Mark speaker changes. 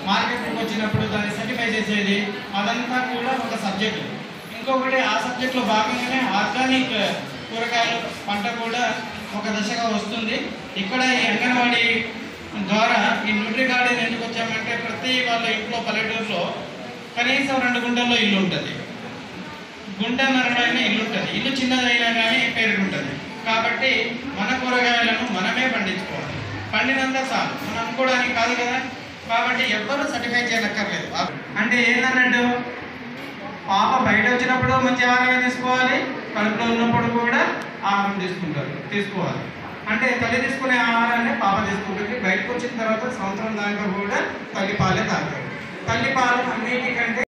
Speaker 1: మార్కెట్కి వచ్చినప్పుడు దాన్ని సర్టిఫై చేసేది అదంతా కూడా ఒక సబ్జెక్టు ఇంకొకటి ఆ సబ్జెక్ట్లో భాగంగానే ఆర్గానిక్ కూరగాయలు పంట కూడా ఒక దశగా వస్తుంది ఇక్కడ ఈ అంగన్వాడీ ద్వారా ఈ న్యూట్రీ గార్డెన్ ఎందుకు వచ్చామంటే ప్రతి వాళ్ళ ఇంట్లో పల్లెటూరులో కనీసం రెండు గుంటల్లో ఇల్లు ఉంటుంది గుంటన్నరలో అయినా ఇల్లు ఉంటుంది ఇల్లు చిన్నదైనా కానీ పేరు ఉంటుంది కాబట్టి మన కూరగాయలను మనమే పండించుకోవాలి పండినంత చాలు మనం అమ్ముకోవడానికి కాదు కదా కాబట్టి ఎవ్వరూ సర్టిఫై చేయనక్కర్లేదు అంటే ఏంటన్నట్టు పాప బయట వచ్చినప్పుడు మంచి ఆహారమే తీసుకోవాలి కడుపులో ఉన్నప్పుడు కూడా ఆహారం తీసుకుంటారు తీసుకోవాలి అంటే తల్లి తీసుకునే ఆహారాన్ని పాప తీసుకుంటుంది బయటకు వచ్చిన తర్వాత సంవత్సరం దాకా కూడా తల్లి పాలే తాగుతారు తల్లి పాలు అన్నిటికంటే